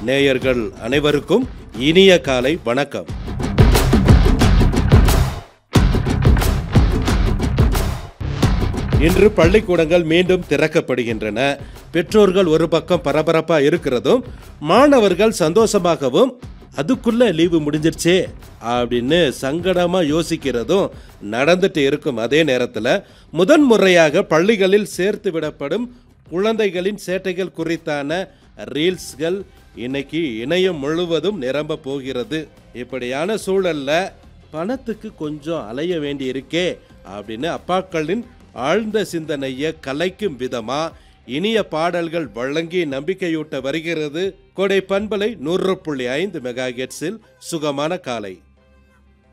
நேயர்கள் அனைவருக்கும் இனிய காலை வணக்கம் இன்று பள்ளிக்கூடங்கள் மீண்டும் திறக்கப்படுகின்றன பெற்றோர்கள் ஒரு பக்கம் பரபரப்பா இருக்கிறதும் மாணவர்கள் சந்தோஷமாகவும் அதுக்குள்ள லீவு முடிஞ்சிருச்சே அப்படின்னு சங்கடமா யோசிக்கிறதும் நடந்துட்டு இருக்கும் அதே நேரத்தில் முதன் முறையாக பள்ளிகளில் சேர்த்து விடப்படும் குழந்தைகளின் சேட்டைகள் குறித்தான ரீல்ஸ்கள் இன்னைக்கு இணையம் முழுவதும் நிரம்ப போகிறது இப்படியான சூழல்ல பணத்துக்கு கொஞ்சம் அலைய வேண்டி இருக்கே அப்படின்னு அப்பாக்களின் ஆழ்ந்த சிந்தனையை கலைக்கும் விதமா இனிய பாடல்கள் வழங்கி நம்பிக்கையூட்ட வருகிறது கொடை பண்பலை நூறு புள்ளி ஐந்து மெகா சுகமான காலை